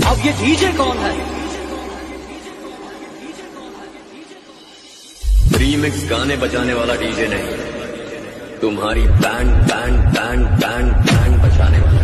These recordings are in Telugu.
अब ये डीजे कौन है रीमिक्स गाने बजाने वाला डीजे नहीं तुम्हारी band band band band band बजाने वाला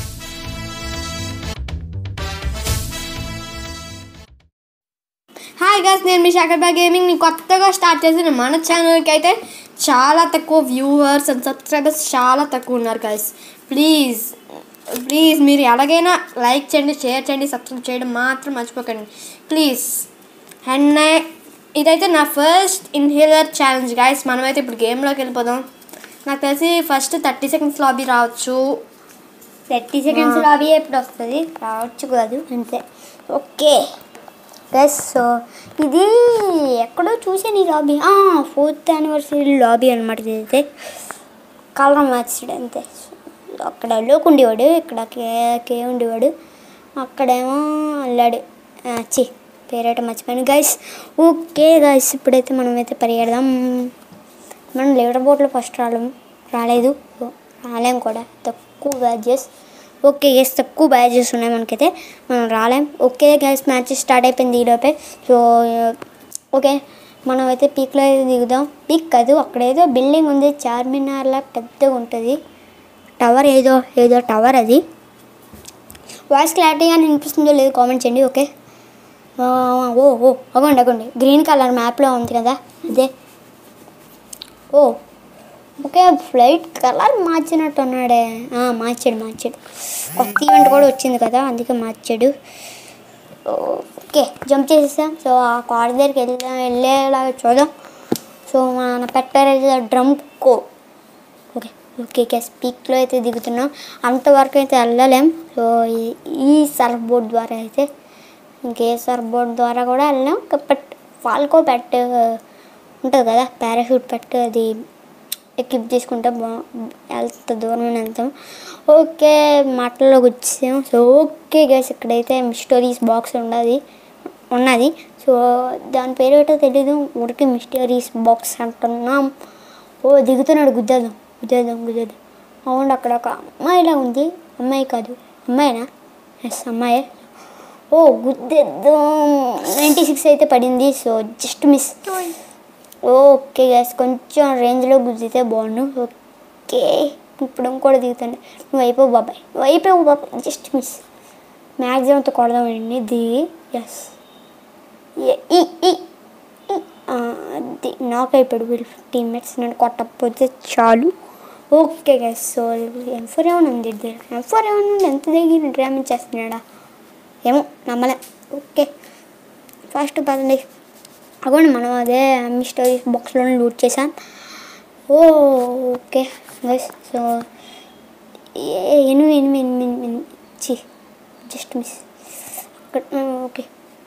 హాయ్ గైస్ నేను మీ శేఖర్ బా గేమింగ్ నేను కొత్తగా స్టార్ట్ చేసిన మన ఛానల్కి అయితే చాలా తక్కువ వ్యూవర్స్ అండ్ సబ్స్క్రైబర్స్ చాలా తక్కువ ఉన్నారు గైస్ ప్లీజ్ ప్లీజ్ మీరు ఎలాగైనా లైక్ చేయండి షేర్ చేయండి సబ్స్క్రైబ్ చేయడం మాత్రం మర్చిపోకండి ప్లీజ్ అండ్ నే- ఇదైతే నా ఫస్ట్ ఇన్హేలర్ ఛాలెంజ్ గైస్ మనమైతే ఇప్పుడు గేమ్లోకి వెళ్ళిపోదాం నాకు తెలిసి ఫస్ట్ థర్టీ సెకండ్స్ లాబీ రావచ్చు థర్టీ సెకండ్స్ లాబీ ఎప్పుడు వస్తుంది రావచ్చు కాదు అంతే ఓకే గస్ సో ఇది ఎక్కడో చూసాను ఈ లాబీ ఫోర్త్ యానివర్సరీ లాబీ అనమాట ఇదైతే కలర్ మార్చాడు అంతే అక్కడ లోక్ ఉండేవాడు ఇక్కడ కే కే ఉండేవాడు అక్కడేమో అల్లాడు చి పేరేట మర్చిపోయాను గైస్ ఓకే గైస్ ఇప్పుడైతే మనమైతే పరిగెడదాం మనం లీడర్ బోర్డులో ఫస్ట్ రాలేము రాలేదు రాలేం కూడా తక్కువ బ్యాచెస్ ఓకే గైస్ తక్కువ బ్యాచెస్ ఉన్నాయి మనకైతే మనం రాలేం ఓకే గైస్ మ్యాచ్ స్టార్ట్ అయిపోయింది ఈలోపే సో ఓకే మనం అయితే పీక్లో అయితే దిగుదాం పీక్ కాదు అక్కడ ఏదో బిల్డింగ్ ఉంది చార్మినార్లా పెద్దగా ఉంటుంది టవర్ ఏదో ఏదో టవర్ అది వాయిస్ క్లారిటీగా వినిపిస్తుందో లేదో కామెంట్ చేయండి ఓకే ఆ, ఓ ఓ అగోండి అగోండి గ్రీన్ కలర్ మ్యాప్లో ఉంది కదా అదే ఓ ఓకే ఫ్లైట్ కలర్ మార్చినట్టు ఉన్నాడే ఆ, మార్చాడు మార్చాడు కొత్త ఈవెంట్ కూడా వచ్చింది కదా అందుకే మార్చాడు ఓకే జంప్ చేసేసాం సో ఆ కార్ దగ్గరికి వెళ్దాం వెళ్ళేలాగా చూద్దాం సో మన పెట్టారు డ్రమ్ కో ఓకే ఓకే ఓకే స్పీక్లో అయితే దిగుతున్నాం అంతవరకు అయితే వెళ్ళలేం సో ఈ- ఈ సర్ఫ్ బోర్డ్ ద్వారా అయితే ఇంకే సర్ఫ్ బోర్డ్ ద్వారా కూడా వెళ్ళాం బట్ ఫాల్కో పెట్ ఉంటుంది కదా పారాషూట్ పెట్ అది ఎక్విప్ చేసుకుంటే బా ఎంత దూరం వెళ్తాం ఓకే మాటల్లోకి వచ్చాం సో ఓకే గైస్ ఇక్కడైతే మిస్టరీస్ బాక్స్ ఉన్నది ఉన్నది సో దాని పేరు ఏంటో తెలీదు ఊరికి మిస్టరీస్ బాక్స్ అంటున్నాం ఓ దిగుతున్నాడు గుద్దేద్దాం గుద్దేద్దాం గుద్దేద్దాం అవును అక్కడ ఒక అమ్మాయిలా ఉంది అమ్మాయి కాదు అమ్మాయినా ఎస్ అమ్మాయే ఓ గుద్దేద్దాం నైంటీ సిక్స్ అయితే పడింది so just miss okay gas కొంచెం రేంజ్లో గుద్దితే బాగుండు ఓకే ఇప్పుడు కూడా దిగుతాను నువ్వు అయిపోవు బాబాయ్ నువ్వు అయిపోవు బాబాయ్ జస్ట్ మిస్ మ్యాక్సిమంతో కొడదామండి దిగి ఎస్ ఈ ఈ ఈ. ఆ, అది నాకు అయిపోయాడు వీళ్ళు ఫిఫ్టీన్ మినిట్స్ నన్ను కొట్టకపోతే చాలు okay gas so M four ఏమైనా ఉంది ఎం ఫోర్ ఏమైనా ఉంది ఎంత దిగి డ్రామేజ్ చేస్తున్నాడా ఏమో నమ్మలే ఓకే ఫస్ట్ పదండి అగోండి మనం అదే మిస్టరీ బాక్స్లో లూట్ చేసాం ఓ ఓకే గైస్ సో ఎనిమిది ఎనిమిది ఎనిమిది ఎనిమిది చి జస్ట్ మిస్ అక్కడ okay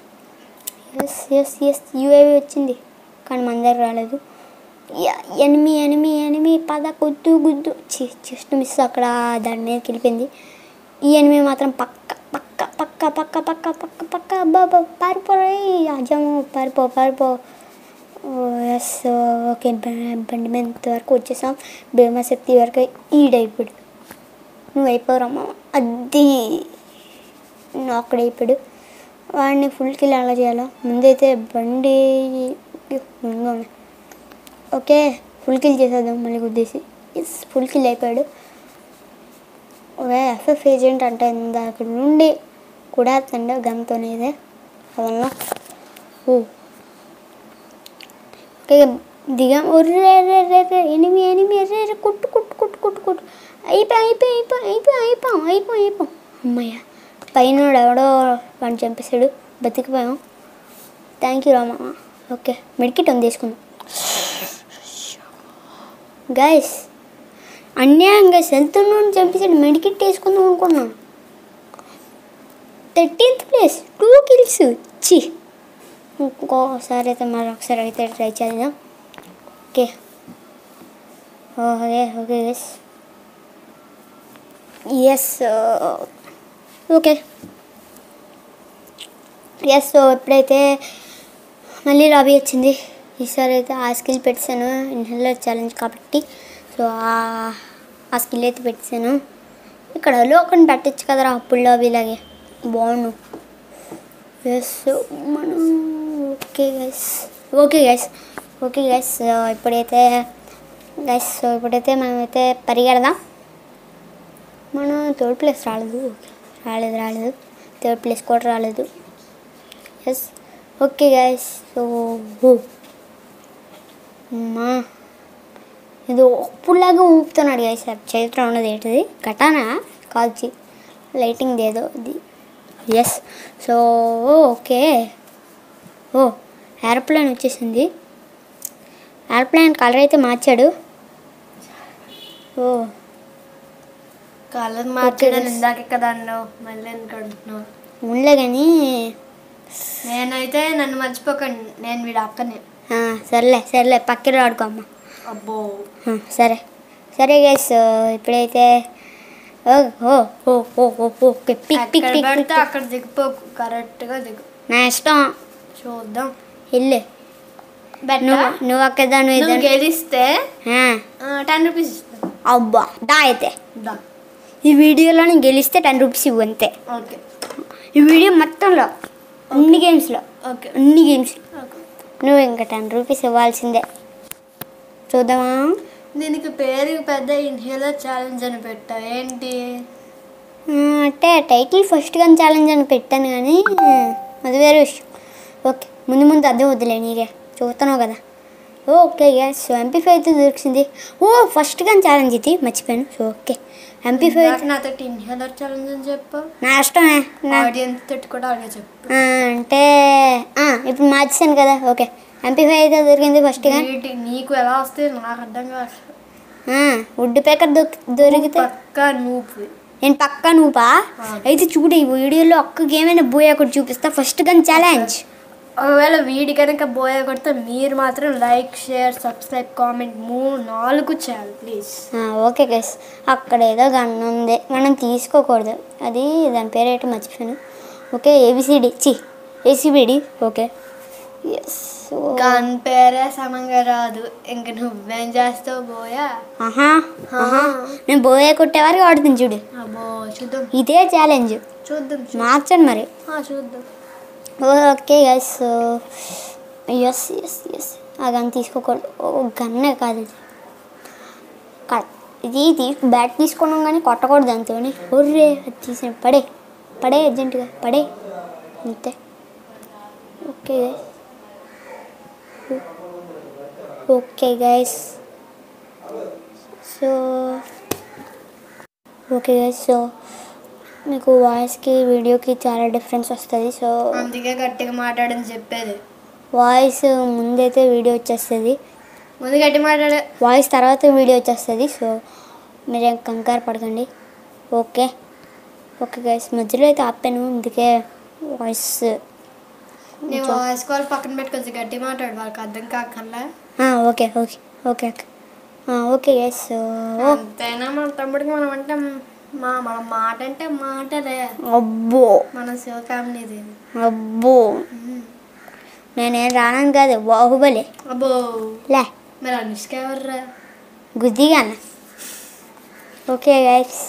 yes yes yes UAV వచ్చింది కానీ మన దగ్గర రాలేదు యా- ఎనిమి ఎనిమి ఎనిమి పద గుద్దు గుద్దు చి జస్ట్ మిస్ అక్కడ దాని మీదకి వెళ్ళిపోయింది ఈ ఎనిమి మాత్రం పక్క పక్క పక్క పక్క పక్క పక్క పక్క బాబా పారిపోయి అజము పారిపో పారిపో ఎస్ ఓకే బ- బండి మీద వరకు వచ్చేసాం భీమశక్తి వరకు ఈడైపోయాడు నువ్వు అయిపోరమ్మా అది నాకుడైపోయాడు వాడిని ఫుల్ కిల్ ఎలా చేయాలో ముందైతే బండి ముందుగా ఉన్నాయి ఓకే ఫుల్ కిల్ చేసేద్దాం మళ్ళీ గుద్దేసి ఎస్ ఫుల్ కిల్ అయిపోయాడు ఓకే ఎఫ్ఎఫ్ ఏజెంట్ అంటే ఇందాక నుండి కూడా తండ గన్తోనే ఇదే అదన్నా ఓ ఓకే దిగాం ఒర్రే రే రే రే ఎనిమి ఎనిమి రే రే కుట్టు కుట్టు కుట్టు కుట్టు కుట్టు అయిపోయి అయిపోయి అయిపోయి అయిపోయి అయిపోయాం అయిపోయి అయిపోయాం అమ్మయ్య పైన ఎవడో వాడిని చంపేశాడు బతికిపోయాం thank you Rama okay medkit ఉంది తీసుకుందాం గైస్ అన్యాయంగా వెళ్తున్నాను చంపేసాడు మెడికిట్ వేసుకుందాం అనుకున్నాను థర్టీన్త్ ప్లేస్ టూ కిల్స్ చి ఇంకోసారి అయితే మరొకసారి అయితే ట్రై చేద్దాం okay okay okay yes yes okay yes so ఎప్పుడైతే మళ్ళీ లాబీ వచ్చింది ఈసారి అయితే ఆ స్కిల్ పెట్టాను ఇన్హెల్లర్ ఛాలెంజ్ కాబట్టి సో ఆ- ఆ స్కిల్ అయితే పెట్టాను ఇక్కడ లోకన్ పెట్టచ్చు కదరా అప్పుడు లాబీ లాగే బాగుండు ఎస్ మనం okay guys okay guys okay guys ఇప్పుడైతే గైస్ ఇప్పుడైతే మనమైతే పరిగెడదాం మనం థర్డ్ ప్లేస్ రాలేదు ఓకే రాలేదు రాలేదు థర్డ్ ప్లేస్ కూడా రాలేదు ఎస్ ఓకే గైస్ సో అమ్మా ఇది ఒప్పుడులాగా ఊపుతున్నాడు గైస్ చరిత్ర ఉన్నది ఏంటిది కటానా కాల్చి లైటింగ్ ఏదో ఇది ఎస్ సో ఓకే ఓ ఏరోప్లేన్ వచ్చేసింది ఏరోప్లేన్ కలర్ అయితే మార్చాడు ఓ కలర్ మార్చడం ఇందాకే కదా అన్నావు మళ్ళీ ఎందుకు అంటున్నావు ఉండలే కానీ నేనైతే నన్ను మర్చిపోకండి నేను వీడు అక్కనే ఆ, సర్లే సర్లే పక్కన ఆడుకో అమ్మ అబ్బో ఆ, సరే సరే గైస్ ఇప్పుడైతే ఓ ఓ ఓ ఓ ఓ ఓకే పిక్ పిక్ ఎక్కడ పిక్ పడితే పిక్ అక్కడ దిగిపోకు కరెక్ట్గా దిగు నా ఇష్టం చూద్దాం వెళ్ళు బెట్ట నువ్వు నువ్వు అక్కడ నువ్వు నువ్వు ఇద్దరు గెలిస్తే ఆ, టెన్ రూపీస్ ఇస్తాను అబ్బా దా అయితే దా ఈ వీడియోలో నేను గెలిస్తే టెన్ రూపీస్ ఇవ్వు అంతే ఓకే ఈ వీడియో మొత్తంలో అన్ని గేమ్స్లో ఓకే అన్ని గేమ్స్లో ఓకే నువ్వు ఇంకా టెన్ రూపీస్ ఇవ్వాల్సిందే చూద్దామా దీనికి పేరు పెద్ద ఇన్హేలర్ ఛాలెంజ్ అని పెట్టా ఏంటి ఆ, అంటే టైటిల్ ఫస్ట్ కానీ ఛాలెంజ్ అని పెట్టాను కానీ అది వేరే విషయం ఓకే ముందు ముందు అదే వద్దులే నీకే చూస్తున్నావు కదా okay gas so MP five అయితే దొరికింది ఓ ఫస్ట్ కానీ ఛాలెంజ్ ఇది మర్చిపోయాను సో ఓకే ఎంపీ ఫైవ్ నాకు నాతో ఇన్హేలర్ ఛాలెంజ్ అని చెప్పు నా ఇష్టమే నా ఆడియన్స్ తోటి కూడా అలాగే చెప్పు ఆ, అంటే ఆ, ఇప్పుడు మార్చేసాను కదా ఓకే ఎంపీ ఫైవ్ అయితే దొరికింది ఫస్ట్ కానీ వీటి నీకు ఎలా వస్తే నాకు అర్థం కాదు వుడ్ పేకర్ దొరికితే పక్కా నువ్వు నేను పక్కా నువ్వా అయితే చూడు ఈ వీడియోలో ఒక్క గేమ్ అయినా పోయి అక్కడ చూపిస్తా ఫస్ట్ గన్ ఛాలెంజ్ ఒకవేళ వీడి కనుక బోయ కొడితే మీరు మాత్రం లైక్ షేర్ సబ్స్క్రైబ్ కామెంట్ మూడు నాలుగు చేయాలి ప్లీజ్ ఓకే గైస్ అక్కడ ఏదో గన్ ఉంది మనం తీసుకోకూడదు అది దాని పేరు ఏంటో మర్చిపోయాను ఓకే ఏబిసిడి చి ఏసీబిడి ఓకే ఎస్ గన్ పేరే సమంగా రాదు ఇంక నువ్వేం చేస్తావు బోయా ఆహా ఆహా నేను బోయే కొట్టే వరకు ఆడుతుంది చూడు అబ్బో చూద్దాం ఇదే ఛాలెంజ్ చూద్దాం చూ- మార్చండి మరి ఆ, చూద్దాం okay guys yes yes yes ఆ గన్ తీసుకోకూడదు ఓ గన్నే కాదు ఇది కాదు ఇది తీసు బ్యాట్ తీసుకున్నాం కానీ కొట్టకూడదు అంతే ఒర్రే అది తీసిన పడే పడే అర్జెంటుగా పడే అంతే okay guys okay guys so okay guys so మీకు వాయిస్కి వీడియోకి చాలా డిఫరెన్స్ వస్తుంది సో అందుకే గట్టిగా మాట్లాడని చెప్పేది వాయిస్ ముందైతే వీడియో వచ్చేస్తుంది ముందు గట్టి మాట్లాడే వాయిస్ తర్వాత వీడియో వచ్చేస్తుంది సో మీరేం కంగారు పడకండి ఓకే ఓకే గైస్ మధ్యలో అయితే ఆపాను అందుకే వాయిస్ నేను వాయిస్ కాల్ పక్కన పెట్టి కొంచెం గట్టి మాట్లాడు వాళ్ళకి అర్థం కాకల్లా okay okay okay okay okay guys so అంతైనా మన తమ్ముడికి మనం అంటే మా మన మాట అంటే మాటలే అబ్బో మన శివ ఫ్యామిలీది అబ్బో నేనేం రానని కాదు బాహుబలి అబ్బో లే మరి అనుష్క ఎవర్రా గుద్దిగాన okay guys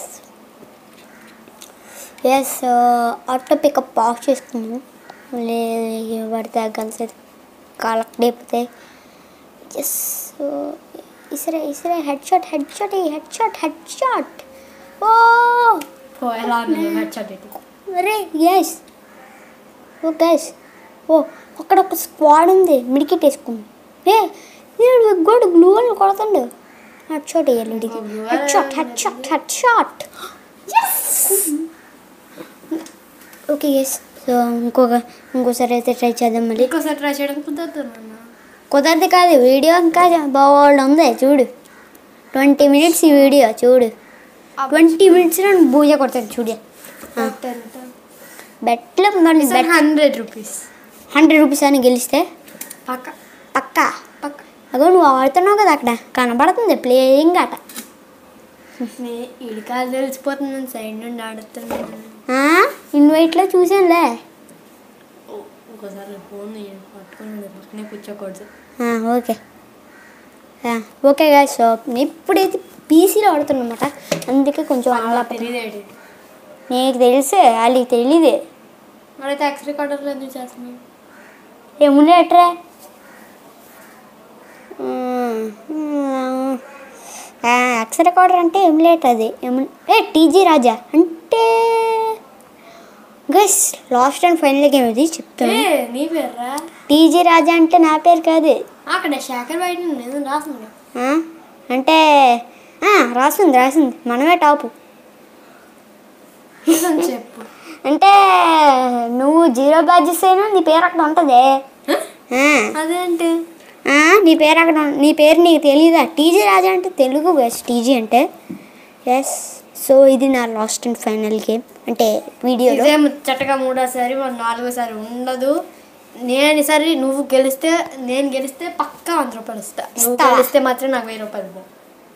yes auto pickup off చేసుకున్నాము లేదు పడితే కలిసి కాళ్ళకి లేపితే ఎస్ ఇసరే ఇసరే head shot head shot head shot head shot ఓ పోయేలా వచ్చాడు అరే ఎస్ ఓ గైస్ ఓ అక్కడ ఒక స్క్వాడ్ ఉంది మిడికెట్ వేసుకుంది ఏ వీడు గోడు గ్లూ అని కొడుతుండు హెడ్ షాట్ వేయాలి వీడికి head shot head shot head shot okay yes so ఇంకొక ఇంకోసారి అయితే ట్రై చేద్దాం మళ్ళీ ఇంకోసారి ట్రై చేయడం కుదరదు నాన్న కుదరదు కాదు వీడియో ఇంకా బాగా ఉంది చూడు ట్వంటీ మినిట్స్ ఈ వీడియో చూడు ట్వంటీ మినిట్స్లో పూజ కొడతాడు చూడు బెట్లో మరి bet hundred rupees hundred rupees అని గెలిస్తే పక్క పక్క పక్క అగో నువ్వు ఆడుతున్నావు కదా అక్కడ కనబడుతుంది ప్లేయింగ్ అట ఇడికాలు తెలిసిపోతుంది సైడ్ నుండి ఆడుతున్నాను ఇన్వైట్లో చూసానులే ఒకసారి ఫోన్ పట్టుకుని పక్కనే కూర్చోకూడదు ఆ, ఓకే ఆ, ఓకే గా సో ఇప్పుడైతే పీసీలో ఆడుతున్నమాట అందుకే కొంచెం అలా తెలియదేటి నీకు తెలుసే వాళ్ళకి తెలీదు మరైతే ఎక్స్ రికార్డర్లో ఎందుకు చేస్తున్నావు ఎములేటరే ఎక్స్ రికార్డర్ అంటే ఎములేటర్ అది ఎము ఏ టీజీ రాజా అంటే guys last and final game ఇది చెప్తాను ఏ నీ పేర్రా టీజీ రాజా అంటే నా పేరు కాదు అక్కడ శేఖర్ బయట నేను రాసింది ఆ? అంటే ఆ, రాసింది రాసింది మనమే టాపు నిజం చెప్పు అంటే నువ్వు జీరో బ్యాచెస్ అయినా నీ పేరు అక్కడ ఉంటుంది అదేంటి నీ పేరు అక్కడ ఉం- నీ పేరు నీకు తెలియదా టీజీ రాజా అంటే తెలుగు బెస్ట్ టీజీ అంటే ఎస్ సో ఇది నా లాస్ట్ అండ్ ఫైనల్ గేమ్ అంటే వీడియోలో ఇదే ముచ్చటగా మూడోసారి మరి నాలుగోసారి ఉండదు నేను ఈసారి నువ్వు గెలిస్తే నేను గెలిస్తే పక్కా వంద రూపాయలు ఇస్తా నువ్వు ఇస్తావా? గెలిస్తే మాత్రం నాకు వెయ్యి రూపాయలు ఇవ్వు.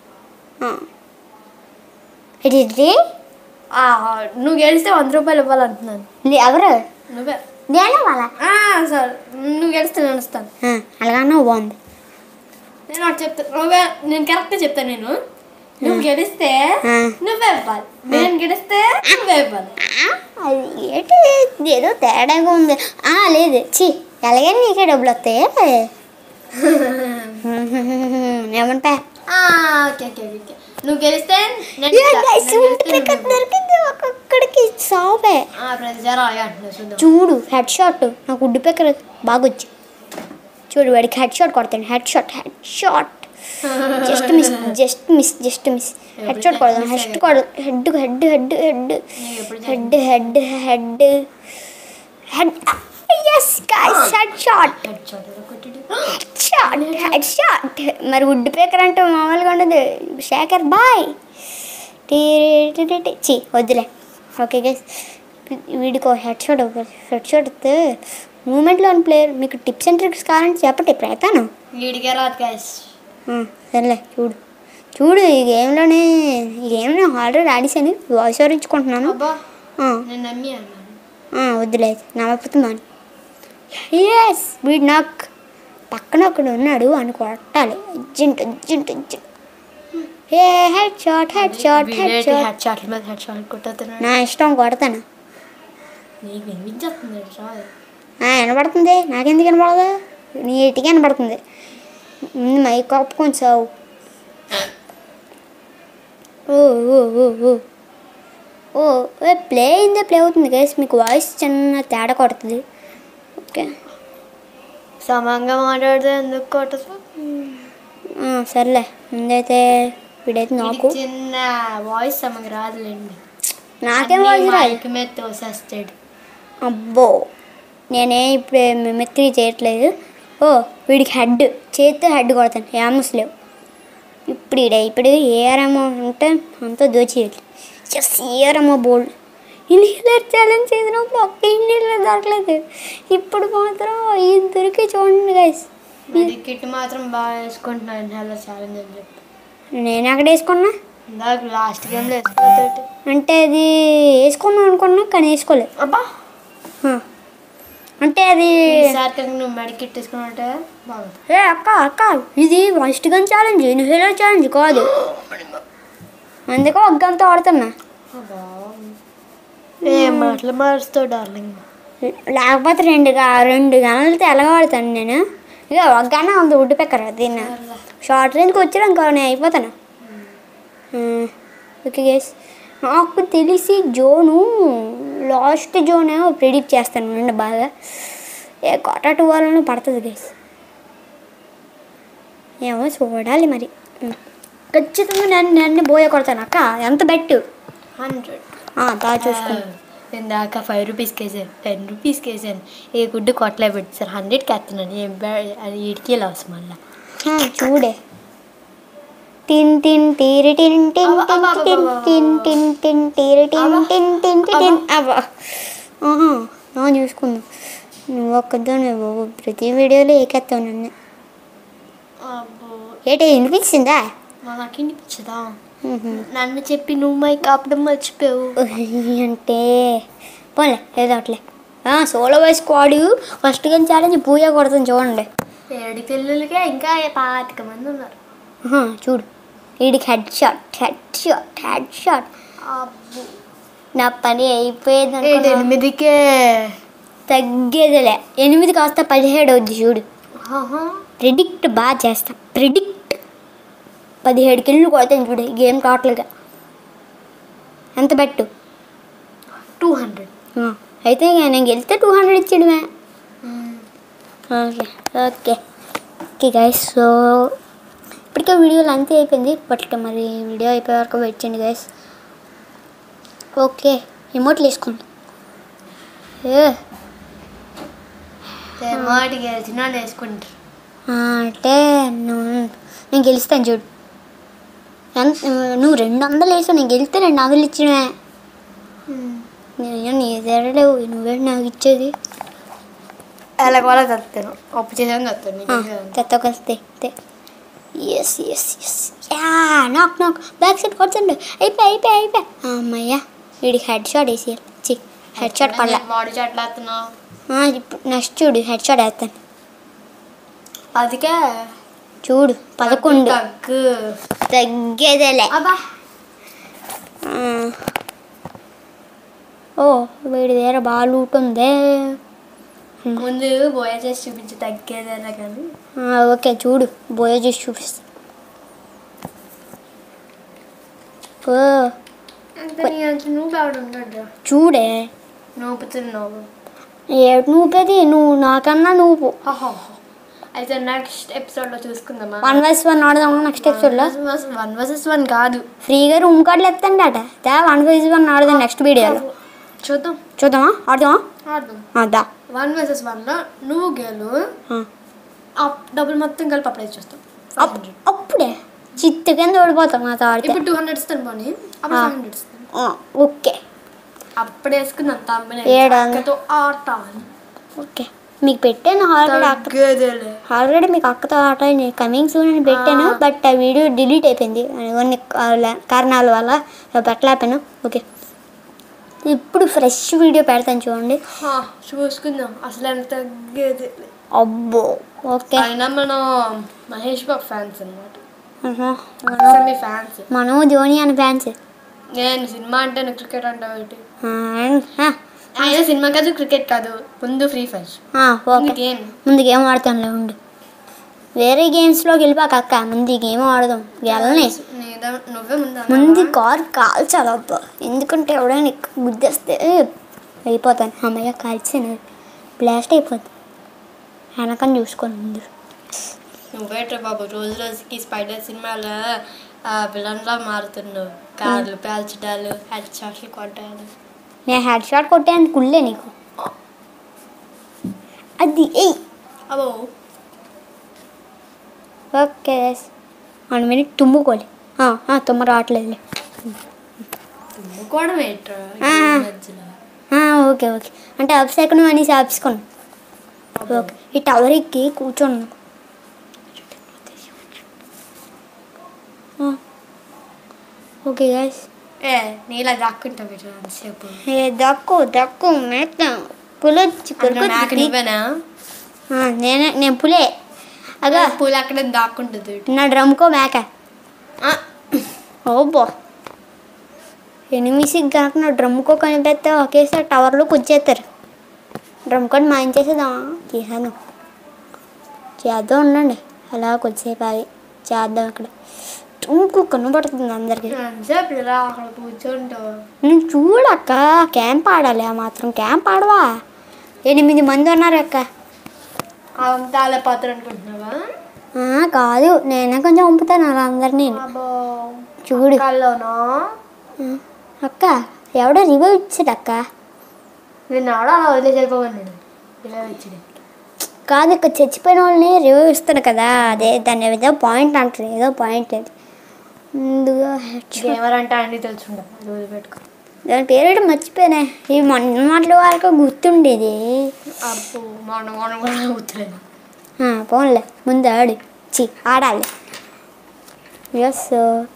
ఇది ఇది ఆ, నువ్వు గెలిస్తే వంద రూపాయలు ఇవ్వాలంటున్నాను ఇది ఎవరు నువ్వే నేను వాళ్ళ ఆ, సరే నువ్వు గెలిస్తే నేను ఇస్తాను అలాగన్నా బాగుంది నేను ఒకటి చెప్తా నువ్వే నేను కరెక్ట్గా చెప్తాను నేను నువ్వు గెలిస్తే ఆ. నువ్వే ఇవ్వాలి నేను గెలిస్తే నువ్వే ఇవ్వాలి ఆ, అది ఏంటి ఏదో తేడాగా ఉంది ఆ, లేదు చి ఎలాగని నీకే డబ్బులు వస్తాయి ఏమంటా ఆ, ఓకే ఓకే ఓకే నువ్వు గెలిస్తే నేను ఇస్తా. నేను గెలిస్తే నువ్వు ఇవ్వు. ఒక్కొక్కడికి సావే ఆ, ప్రతిసారి అలాగే అంటున్నావు చూద్దాం చూడు హెడ్ షాట్ నాకు ఉడ్డు పెక్కర బాగా వచ్చి చూడు వాడికి హెడ్ షాట్ కొడతాను head shot head shot just miss just miss just miss head shot కొడదాం హెడ్ కొడ హెడ్ హెడ్ హెడ్ హెడ్ నీకు ఎప్పుడు head head head head yes guys head shot head shot ఏదో కొట్టిడు. షాట్ హెడ్ షాట్ మరి వుడ్ పేకర్ అంటే మామూలుగా ఉండదు శేఖర్ బాయ్ చి వద్దులే ఓకే గైస్ వీడికో హెడ్ షాట్ హెడ్ షాట్ వస్తే మూమెంట్లో ప్లేయర్ మీకు టిప్స్ అండ్ ట్రిక్స్ కావాలంటే చెప్పండి ప్రయత్నం వీడికే రాదు గైస్ సర్లే చూడు చూడు ఈ గేమ్లోనే ఈ గేమ్లో ఆల్రెడీ ఆడిసాను వాయిస్ ఓవర్ ఇచ్చుకుంటున్నాను అబ్బా ఆ, నేను నమ్మి అన్నాను ఆ, వద్దులే నమ్మకపోతే మాని ఎస్ వీడు నాకు పక్కన ఒకడు ఉన్నాడు అని కొట్టాలి అర్జెంట్ అర్జెంట్ అర్జెంట్ ఏ head shot head shot head వీడేంటి షాట్ హెడ్ షాట్ల మీద హెడ్ షాట్ కొట్టుతున్నాడు నా ఇష్టం కొడతాను నీకు వినిపించేస్తుంది రాదు ఆ, వినపడుతుంది నాకెందుకు వినపడదు నీట్గా వినపడుతుంది ముందు మైక్ కప్పుకొని సావు ఓ ఓ ఓ ఓ ఓ ఏ ప్లే అయిందే ప్లే అవుతుంది గైస్ మీకు వాయిస్ చిన్న తేడా కొడుతుంది ఓకే సమంగా మాట్లాడితే ఎందుకు కొట్టదు ఆ, సర్లే ముందైతే వీడైతే నాకు వీడికి చిన్న వాయిస్ సమంగా రాదులేండి నాకేం వాయిస్ రాదు మైక్ మీద తోసేస్తాడు అబ్బో నేనే ఇప్పుడు మిమిక్రీ చేయట్లేదు ఓ వీడికి హెడ్ చేతితో హెడ్ కొడతాను ఏమస్ లేవు ఇప్పుడు ఈడ ఇప్పుడు ఏఆర్ఎమో అంటే అంతా దోచేయాలి ఎస్ ఏఆర్ఎమో బోల్డ్ ఇన్హేలర్ ఛాలెంజ్ చేసినప్పుడు ఒక్క ఇన్హేలర్ దొరకలేదు ఇప్పుడు మాత్రం ఇది దొరికి చూడండి గైస్ ఇది కిట్ మాత్రం బాగా వేసుకుంటున్నాను హలో ఛాలెంజ్ అని చెప్పి నేను ఎక్కడ వేసుకున్నా ఇందాక లాస్ట్ గేమ్లో వేసుకున్నట్టు అంటే అది వేసుకున్నాం అనుకున్నా కానీ వేసుకోలేదు అబ్బా ఆ. అంటే అది ఈసారి కనుక నువ్వు మెడ కిట్ వేసుకున్నట్టే బాగుంది ఏ అక్క అక్క ఇది first gun challenge inhaler challenge కాదు అందుకే ఒక గంతో ఆడుతున్నా అబ్బా ఏ మాటలు మారుస్తావు డార్లింగ్ లేకపోతే రెండు గా- రెండు గనులతో ఎలాగ ఆడుతాను నేను ఇక ఒక గన్న ఉంది ఉడ్డు పెక్కర దీన్ని షార్ట్ రేంజ్కి వచ్చాడు ఇంకా నేను అయిపోతాను ఓకే గేస్ నాకు తెలిసి జోను లాస్ట్ జోన్ ఏమో ప్రిడిక్ట్ చేస్తాను నుండి బాగా ఏ కోట టూ వాళ్ళను పడుతుంది గేస్ ఏమో చూడాలి మరి ఉమ్. ఖచ్చితంగా నేను నన్ను బోయ కొడతాను అక్క ఎంత బెట్టు హండ్రెడ్ బాగా చూసుకుంటాను ఇందాక ఫైవ్ రూపీస్కి వేసాను టెన్ రూపీస్కి వేసాను ఏ గుడ్డు కొట్టలే పెట్టి సార్ హండ్రెడ్కి వేస్తున్నాను ఏం బ్యా- అది ఇడికి లాస్ మళ్ళీ ఆ, చూడే టిన్ టిన్ టీరి టిన్ టిన్ టిన్ టిన్ టిన్ టిన్ టిన్ టీరి టిన్ టిన్ టిన్ టిన్ టిన్ అబ్బా ఆహా నా చూసుకుందాం నువ్వు ఒక్కదానే బాబు ప్రతి వీడియోలో ఏకెత్తావు నన్ను అబ్బో ఏటే వినిపించిందా నాకు వినిపించదా నన్ను చెప్పి నువ్వు మైక్ ఆపడం మర్చిపోయావు అంటే పోలే ఏదో అట్లే solo voice squad first gun challenge booyah కొడతాను చూడండి ఏడు పిల్లలకే ఇంకా పాతిక మంది ఉన్నారు ఆహా, చూడు వీడికి head shot head shot head shot అబ్బో నా పని అయిపోయింది ఏడు అనుకున్నా. ఎనిమిదికే తగ్గేదిలే ఎనిమిది కాస్త పదిహేడు అవుద్ది చూడు ప్రిడిక్ట్ బాగా చేస్తా ప్రిడిక్ట్ పదిహేడు కిళ్ళు కొడతాను చూడు ఈ గేమ్ టోటల్గా ఎంత పెట్టు టూ హండ్రెడ్ ఆ, అయితే ఇక నేను గెలిస్తే టూ హండ్రెడ్ ఇచ్చాడుమే okay okay okay guys so ఇప్పటికే వీడియోలు అంతే అయిపోయింది బట్ మరి వీడియో అయిపోయే వరకు వెయిట్ చేయండి గైస్ ఓకే ఎమోట్లు వేసుకోండి ఏ వాటికి గెలిచిన వేసుకుంటారు ఆ, అంటే నువ్వు నేను గెలుస్తాను చూడు ఎంత నువ్వు రెండు వందలు వేసావు నేను గెలిస్తే రెండు వందలు ఇచ్చినవే నేను నీ ఎదరలేవు నువ్వే నాకు ఇచ్చేది అలా కూడా చస్తాను అప్పు చేసాను చస్తాను తెత్తకొస్తే yes yes yes ya knock knock back side కొడుతుండు అయిపోయి అయిపోయి అయిపోయి అమ్మయ్యా వీడికి హెడ్ షాట్ వేసి చి హెడ్ షాట్ పడలా బాడీ షాట్ వేస్తున్నావు ఆ, ఇప్పుడు నెక్స్ట్ చూడు హెడ్ షాట్ వేస్తాను అందుకే చూడు పదకొండు తగ్గు తగ్గేదేలే అబ్బా ఆ. ఓ వీడి దగ్గర బాగా లూట్ ఉందే ముందు బోయ చేసి చూపించి తగ్గేదేనా కానీ ఆ, ఓకే చూడు బోయ చూసి చూపిస్తా ఓ అంత నీ అంత నువ్వు ఆవిడ ఉన్నాడు చూడే నూపుతున్నావు ఏడు నువ్వుది నువ్వు నాకన్నా నువ్వు అయితే నెక్స్ట్ ఎపిసోడ్లో చూసుకుందామా వన్ వర్స్ వన్ ఆడదాం నెక్స్ట్ ఎపిసోడ్లో వన్ వర్సెస్ వన్ కాదు ఫ్రీగా రూమ్ కార్డులు ఎత్తండట దా వన్ వర్స్ వన్ ఆడదాం నెక్స్ట్ వీడియోలో చూద్దాం చూద్దామా ఆడదామా ఆడదాం ఆ, దా వన్ వర్సెస్ వన్లో నువ్వు గెలు ఆ. ఆ డబ్బులు మొత్తం కలిపి అప్లై చేస్తాం అప్- అప్పుడే చిత్తు కింద ఓడిపోతాం నాతో ఆడితే ఇప్పుడు టూ హండ్రెడ్ ఇస్తాను పోనీ అప్పుడు ఫైవ్ హండ్రెడ్ ఇస్తాను ఆ, ఓకే అప్పుడే వేసుకుందాం తమ్ముని ఏడు వందలు. అక్కతో ఆట అని. ఓకే మీకు పెట్టాను ఆల్రెడీ అక్క తగ్గేదేలే. ఆల్రెడీ మీకు అక్కతో ఆట కమింగ్ సూన్ అని పెట్టాను బట్ ఆ వీడియో డిలీట్ అయిపోయింది కొన్ని కా- కారణాల వల్ల పెట్టలేకపోయాను ఓకే ఇప్పుడు ఫ్రెష్ వీడియో పెడతాను చూడండి హా, చూసుకుందాం అసలు ఎంత తగ్గేది అబ్బో ఓకే అయినా మనం మహేష్ బాబు ఫ్యాన్స్ అనమాట ఆహా. మీ ఫ్యాన్స్ మనం ధోని అని ఫ్యాన్స్ నేను సినిమా అంటే నువ్వు క్రికెట్ అంటావు ఏంటి అయినా సినిమా కాదు క్రికెట్ కాదు ముందు ఫ్రీ ఫైర్ ఓకే గేమ్ ముందు గేమ్ ఆడతానులే ఉండు వేరే గేమ్స్లోకి వెళ్ళిపోక అక్క ముందు ఈ గేమ్ ఆడదాం గెలని నువ్వే ముందు అన్నావా? ముందు కార్ కాల్చాలి అబ్బా ఎందుకంటే ఎవడైనా ఎక్కువ గుద్దేస్తే అయిపోతాను అమ్మయ్య కాల్చాను బ్లాస్ట్ అయిపోతుంది వెనకని చూసుకోండి ముందు నువ్వేట్రా బాబు రోజు రోజుకి స్పైడర్ సినిమాలో విలన్లా మారుతున్నావు కార్లు పేల్చడాలు హెడ్ షాట్లు కొట్టాలు నేను హెడ్ షాట్ కొట్టాను కుళ్ళే నీకు అది ఎయ్ అబ్బో ఓకే వన్ మినిట్ తుమ్ముకోలే ఆ, ఆ, తుమ్మ రావట్లేదు తుమ్ముకోవడం ఏంట్రా ఈ ఆ. మధ్యలో ఓకే ఓకే అంటే అప్సెకను అనేసి ఆపుకోండి ఓకే ఈ టవర్ ఎక్కి కూర్చోండి ఓకే గాయస్ ఏ నీలా దాక్కుంటావు ఇట్లా అంతసేపు ఏ దక్కు దక్కు మేత పులొచ్చి అన్న నాకు నువ్వేనా నేనే నేను పులే అగా పూలు అక్కడ దాక్కుంటుంది ఇటు. నా డ్రమ్కో మేక ఆ, ఓబో ఎనిమిసి కనుక నా డ్రమ్కో కనిపెడితే ఒకేసారి టవర్లో కూర్చేస్తారు డ్రమ్ కోడ్ మాయించేసేద్దామా చేశాను చేద్దాం ఉండండి అలా కొద్దిసేపు ఆగి చేద్దాం అక్కడ డ్రమ్కు కనబడుతుంది అందరికి అంతసేపు ఇలా అక్కడ కూర్చుంటావు నేను చూడక్క క్యాంప్ ఆడాలి ఆ మాత్రం క్యాంప్ ఆడవా ఎనిమిది మంది ఉన్నారు అక్క అంతా అలా పాత్ర అనుకుంటున్నావా ఆ, కాదు నేనే కొంచెం పంపుతాను అలా అందరినీ అబ్బో చూడు కల్లోనా ఆ, అక్క ఎవడో రివ్యూ ఇచ్చాడు అక్క నేను ఆడ అలా వదిలేసి వెళ్ళిపోమన్నాడు ఇలా వచ్చింది కాదు ఇక్కడ చచ్చిపోయిన వాళ్ళని రివ్యూ ఇస్తాడు కదా అదే దాన్ని ఏదో పాయింట్ అంటారు ఏదో పాయింట్ లేదు ముందుగా headshot. గేమర్ అంటే అన్ని తెలుసుండ రోజు పెట్టుకో దాని పేరు ఏంటో మర్చిపోయినా ఈ మొన్న మాటల వరకు గుర్తుండేది అబ్బో మొన్న మొన్న కూడా గుర్తులేదు ఆ, పోన్లే ముందు ఆడు చి ఆడాలి ఎస్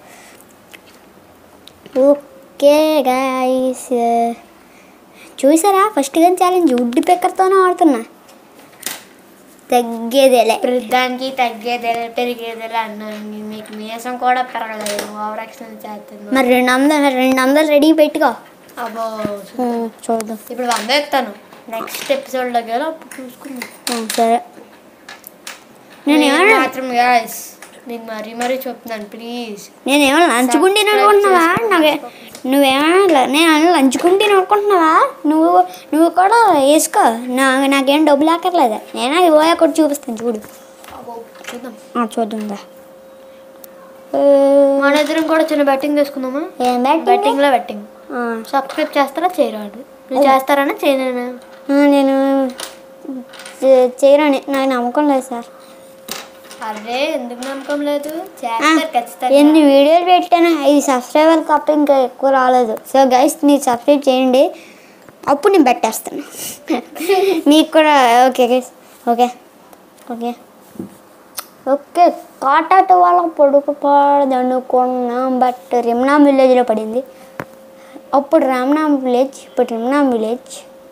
ఓకే గాయస్ చూసారా ఫస్ట్ గన్ ఛాలెంజ్ వుడ్ పెక్కర్తోనే ఆడుతున్నా తగ్గేదేలే దానికి తగ్గేదే పెరిగేదేలే అన్నాను మీకు మీసం కూడా పెరగలేదు ఓవర్ యాక్షన్ చేస్తాను మరి రెండు వందలు రెండు వందలు రెడీ పెట్టుకో అబ్బో ఉమ్, చూద్దాం ఇప్పుడు వంద ఎత్తాను నెక్స్ట్ ఎపిసోడ్ దగ్గర అప్పుడు చూసుకుందాం ఆ, సరే నేను నేను ఏమన్నా మాత్రం గాయస్ మీకు మరీ మరీ చెప్తున్నాను ప్లీజ్ నేను ఏమైనా లంచుకుంటే అనుకుంటున్నావా నాకు నువ్వేమైనా నేను ఏమైనా లంచుకుంటే అనుకుంటున్నావా నువ్వు నువ్వు కూడా వేసుకో నా నాకేం డబ్బులు అక్కర్లేదు నేను అది పోయా కూడా చూపిస్తాను చూడు చూద్దాం ఆ, చూద్దాం రా. ఏ, మన ఇద్దరం కూడా చిన్న బెట్టింగ్ తీసుకుందామా ఏం బెట్టింగ్ బెట్టింగ్ లో బెట్టింగ్ ఆ, సబ్స్క్రైబ్ చేస్తారా చేయరాడు నువ్వు చేస్తారనా చేయలేనా ఆ, నేను చే- చేయరని నాకు నమ్మకం లేదు సార్ అరే ఎందుకు నమ్మకం లేదు ఆ, చేస్తారు ఖచ్చితంగా ఎన్ని వీడియోలు పెట్టాను ఐదు సబ్స్క్రైబర్ తప్ప ఇంకా ఎక్కువ రాలేదు సో గైస్ మీరు సబ్స్క్రైబ్ చేయండి అప్పుడు నేను పెట్టేస్తాను మీకు కూడా okay guys okay okay okay కాటాట వాళ్ళ పొడుగు పడదనుకున్నాం బట్ రిమ్నామ్ విలేజ్లో పడింది అప్పుడు రామ్నామ్ విలేజ్ ఇప్పుడు రిమ్నామ్ విలేజ్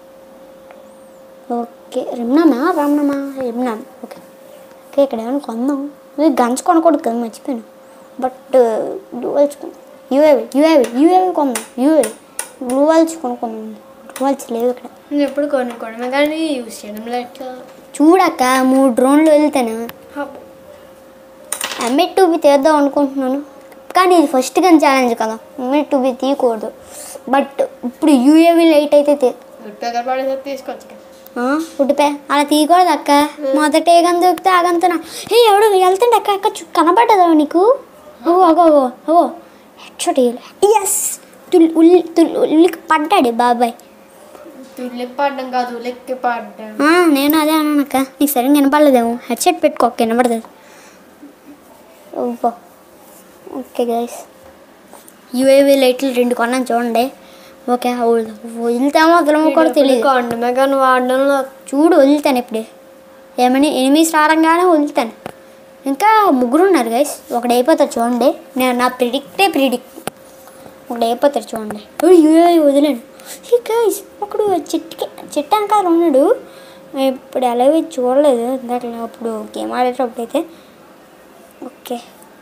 ఓకే రిమ్నామా రామ్నామా రిమ్నామ్ ఓకే ఓకే ఇక్కడ ఏమైనా కొందాం ఇది గన్స్ కొనకూడదు కదా మర్చిపోయాను బట్ గ్లూవల్స్ కొందాం యూఏవి యూఏవి యూఏవి కొందాం యూఏవి గ్లూవల్స్ కొనుక్కుందాం గ్లూవల్స్ లేవు ఇక్కడ నేను ఎప్పుడు కొనుక్కోవడమే కానీ యూజ్ చేయడం ఎట్లా చూడక్క మూడు డ్రోన్లు వెళ్తాను ఎంఎట్ టూబీ తీద్దాం అనుకుంటున్నాను కానీ ఇది ఫస్ట్ గన్ ఛాలెంజ్ కదా ఎంఎట్ టూబీ తీయకూడదు బట్ ఇప్పుడు యూఏవి లైట్ అయితే తీ దగ్గర పడేసరికి తీసుకోవచ్చు కదా ఉడిపే అలా తీయకూడదు అక్క మొదట ఏ గన్ దొరికితే ఆ గంతున్నా హే ఎవడు వెళ్తుండే అక్క అక్క చు- కనబడ్డదా నీకు ఓ అగో అగో అగో హెడ్షాట్ ఎస్ తుల్ ఉల్లి తుల్ ఉల్లికి పడ్డాడు బాబాయ్ తుల్లి పాడడం కాదు లెక్కి పాడడం ఆ, నేను అదే అన్నాను అక్క నీకు సరిగ్గా వినపడలేదేమో హెడ్సెట్ పెట్టుకో వినపడదు ఓహో ఓకే గైస్ యూఏవి లైట్లు రెండు కొన్నాను చూడండి ఓకే వదులుతామో వదలమో కూడా తెలియదు కొండమే కానీ వాడడంలో చూడు వదులుతాను ఇప్పుడే ఏమని ఎనిమిది రావడంగానే వదులుతాను ఇంకా ముగ్గురు ఉన్నారు గైస్ ఒకడు అయిపోతారు చూడండి నేను నా ప్రిడిక్టే ప్రిడిక్ట్ ఒకడు అయిపోతారు చూడండి యూఏవి వదిలేను ఈ గైస్ ఒకడు చెట్టుకి చెట్టు వెనకాల ఉన్నాడు ఇప్పుడు ఎలాగో చూడలేదు ఇందాక అప్పుడు గేమ్ ఆడేటప్పుడు అయితే ఓకే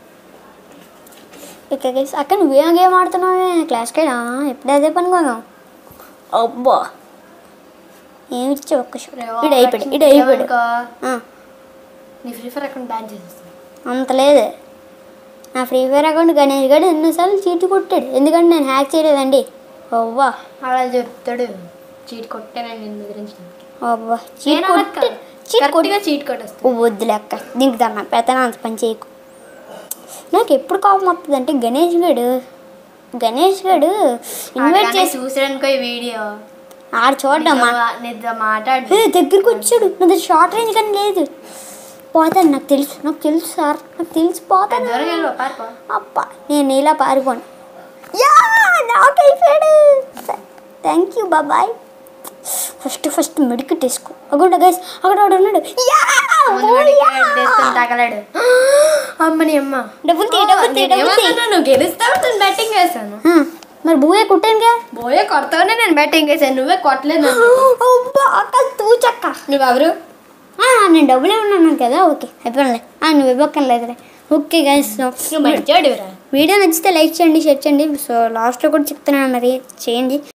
ఓకే గైస్ అక్క నువ్వేం గేమ్ ఆడుతున్నావే క్లాస్కి ఎప్పుడు అదే పని కొన్నావు అబ్బా ఏమి ఇచ్చావు ఒక్క ఇడు అయిపోయాడు ఇడు అయిపోయాడు ఆ, నీ ఫ్రీ ఫైర్ అకౌంట్ బ్యాన్ చేసేస్తాను అంత లేదు నా ఫ్రీ ఫైర్ అకౌంట్ గణేష్ గడు ఎన్నోసార్లు చీటి కొట్టాడు ఎందుకంటే నేను హ్యాక్ చేయలేదండి అవ్వా అలా చెప్తాడు చీట్ కొట్టానండి నిన్ను బెదిరించడానికి అవ్వా చీట్ కొట్టి చీట్ కొట్టి కరెక్ట్గా చీట్ కొట్టేస్తాను ఓ వద్దు లెక్క దీనికి దన్నా పెత్తనా అంత పని చేయకు నాకు ఎప్పుడు కోపం వస్తుంది అంటే గణేష్ గడు గణేష్ గడు ఇన్వైట్ చేసి చూసాడనుకో ఈ వీడియో ఆడు చూడమ్మా నిద్ర మాట్లాడు ఏ, దగ్గరికి వచ్చాడు నాది షార్ట్ రేంజ్ కానీ లేదు పోతాను నాకు తెలుసు నాకు తెలుసు సార్ నాకు తెలిసి పోతాను దూరం వెళ్ళు పారిపో అబ్బా నేను ఇలా పారిపోను యా నాకు అయిపోయాడు థ్యాంక్ యూ బాబాయ్ ఫస్ట్ ఫస్ట్ మెడికట్ వేసుకో అక్కడ గైస్ అక్కడ వాడు ఉన్నాడు యా! ముందు ఓ, వాడికి యా! వేసుకొని తగలాడు అమ్మని అమ్మ డబ్బులు తీ డబ్బులు తీ డబ్బులు తీ ఏమన్నా నువ్వు గెలుస్తావు నేను బెట్టింగ్ వేసాను ఆ, మరి బూయే కుట్టానుగా బోయే కొడతావునే నేను బెట్టింగ్ వేసాను నువ్వే కొట్టలేదు నన్ను. అబ్బా అక్క తూచక్క నువ్వెవరు ఆ, నేను డబ్బులే ఉన్నాను కదా ఓకే అయిపోయినలే ఆ, నువ్వు ఇవ్వక్కర్లేదులే ఓకే గైస్ నువ్వు మంచోడివిరా వీడియో నచ్చితే లైక్ చేయండి షేర్ చేయండి సో లాస్ట్లో కూడా చెప్తున్నాను మరి చేయండి